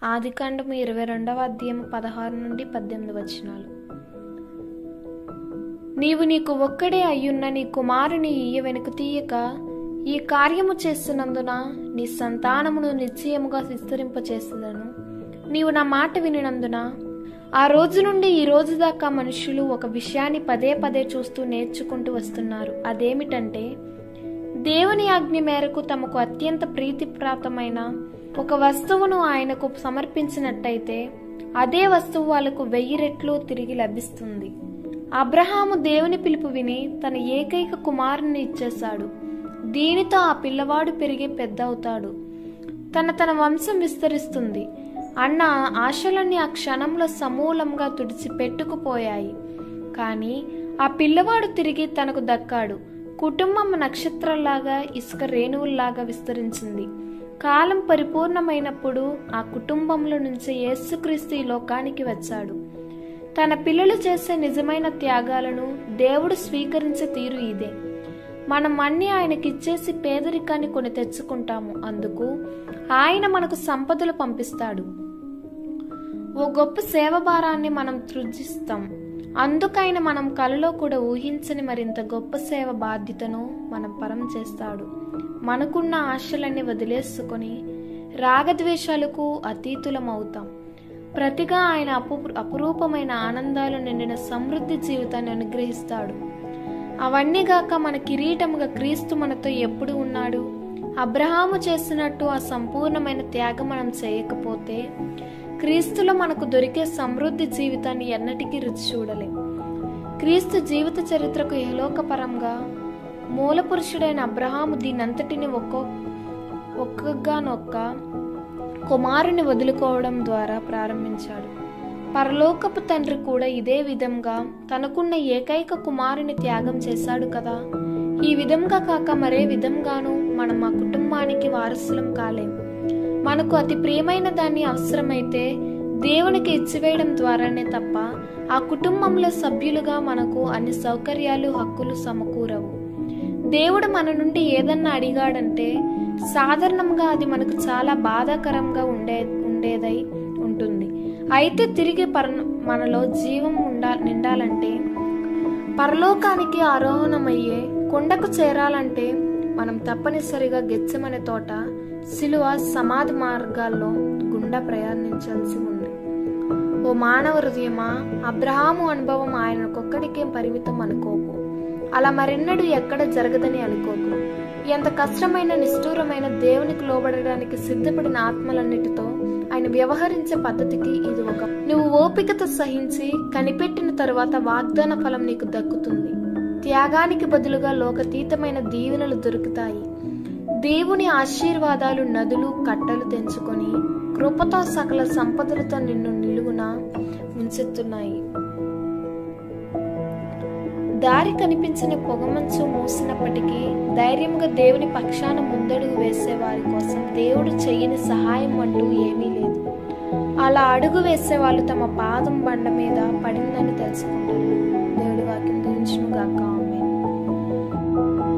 ఆదికాండము ఇరవై రెండవ అధ్యాయం పదహారు నుండి పద్దెనిమిది వచనాలు నీవు నీకు ఒక్కడే అయ్యున్న నీ కుమారుని ఈయ వెనుక తీయక ఈ కార్యము చేస్తున్నందున నీ సంతానమును నిశ్చయముగా విస్తరింపచేసేదను నీవు నా మాట వినినందున ఆ రోజు నుండి ఈ రోజు దాకా మనుషులు ఒక విషయాన్ని పదే పదే చూస్తూ నేర్చుకుంటూ వస్తున్నారు అదేమిటంటే దేవుని ఆజ్ఞ మేరకు తమకు అత్యంత ప్రీతిప్రాప్తమైన ఒక వస్తువును ఆయనకు సమర్పించినట్టయితే అదే వస్తువు వాళ్ళకు వెయ్యి రెట్లు తిరిగి లభిస్తుంది అబ్రహాము దేవుని పిలుపు విని తన ఏకైక కుమారుని ఇచ్చేశాడు దీనితో ఆ పిల్లవాడు పెరిగి పెద్ద అవుతాడు తన తన వంశం విస్తరిస్తుంది అన్న ఆశలన్నీ ఆ క్షణంలో సమూలంగా తుడిచి పెట్టుకుపోయాయి కానీ ఆ పిల్లవాడు తిరిగి తనకు దక్కాడు కుటుంబం నక్షత్రంలాగా ఇసుక రేణువుల్లాగా విస్తరించింది కాలం పరిపూర్ణమైనప్పుడు ఆ కుటుంబంలో నుంచి యేసుక్రీస్తు ఈ లోకానికి వచ్చాడు తన పిల్లలు చేసే నిజమైన త్యాగాలను దేవుడు స్వీకరించే తీరు ఇదే మనం అన్ని ఆయనకిచ్చేసి పేదరికాన్ని కొని తెచ్చుకుంటాము అందుకు ఆయన మనకు సంపదలు పంపిస్తాడు ఓ గొప్ప సేవ భారాన్ని మనం తృజిస్తాం అందుకైన మనం కలలో కూడా ఊహించని మరింత గొప్ప సేవ బాధ్యతను మనం పరం చేస్తాడు మనకున్న ఆశలన్నీ వదిలేసుకొని రాగద్వేషాలకు అతీతులం అవుతాం ప్రతిగా ఆయన అపు అపురూపమైన ఆనందాలు నిండిన సమృద్ధి జీవితాన్ని అనుగ్రహిస్తాడు అవన్నీ గాక మన కిరీటముగా క్రీస్తు మనతో ఎప్పుడు ఉన్నాడు అబ్రహాము చేసినట్టు ఆ సంపూర్ణమైన త్యాగం మనం చేయకపోతే క్రీస్తులో మనకు దొరికే సమృద్ధి జీవితాన్ని ఎన్నటికీ రుచి చూడలేం క్రీస్తు జీవిత చరిత్రకు ఇహలోకపరంగా మూల పురుషుడైన అబ్రహాము దీనంతటిని ఒక్కో ఒక్కగానొక్క కుమారుని వదులుకోవడం ద్వారా ప్రారంభించాడు పరలోకపు తండ్రి కూడా ఇదే విధంగా తనకున్న ఏకైక కుమారుని త్యాగం చేశాడు కదా ఈ విధంగా కాక మరే విధంగానూ మనం ఆ కుటుంబానికి వారసులం కాలేం మనకు అతి ప్రియమైన దాన్ని అవసరమైతే దేవునికి ఇచ్చివేయడం ద్వారానే తప్ప ఆ కుటుంబంలో సభ్యులుగా మనకు అన్ని సౌకర్యాలు హక్కులు సమకూరవు దేవుడు మన నుండి ఏదన్నా అడిగాడంటే సాధారణంగా అది మనకు చాలా బాధాకరంగా ఉండే ఉండేదై ఉంటుంది అయితే తిరిగి పర మనలో జీవం ఉండా నిండాలంటే పరలోకానికి ఆరోహణమయ్యే కొండకు చేరాలంటే మనం తప్పనిసరిగా గెచ్చమనే తోట సిలువ సమాధి మార్గాల్లో గుండా ప్రయాణించాల్సి ఉంది ఓ మానవ హృదయమా అబ్రహాము అనుభవం ఆయనకొక్కడికే పరిమితం అనుకోకు అలా మరెన్నడూ ఎక్కడ జరగదని అనుకోకు ఎంత కష్టమైన నిష్ఠూరమైన దేవునికి లోబడడానికి సిద్ధపడిన ఆత్మలన్నిటితో ఆయన వ్యవహరించే పద్ధతికి ఇది ఒక నువ్వు ఓపికతో సహించి కనిపెట్టిన తరువాత వాగ్దాన ఫలం నీకు దక్కుతుంది త్యాగానికి బదులుగా లోకతీతమైన దీవెనలు దొరుకుతాయి దేవుని ఆశీర్వాదాలు నదులు కట్టలు తెంచుకొని కృపతో సకల సంపదలతో నిన్ను నిలువున ముంచెత్తున్నాయి దారి కనిపించిన పొగమంచు మూసినప్పటికీ ధైర్యంగా దేవుని పక్షాన ముందడుగు వేసే వారి కోసం దేవుడు చెయ్యని సహాయం అంటూ ఏమీ లేదు అలా అడుగు వేసే వాళ్ళు తమ పాదం బండ మీద పడిందని తెలుసుకుంటారు దేవుడి వాక్యం గురించును గాక ఆమె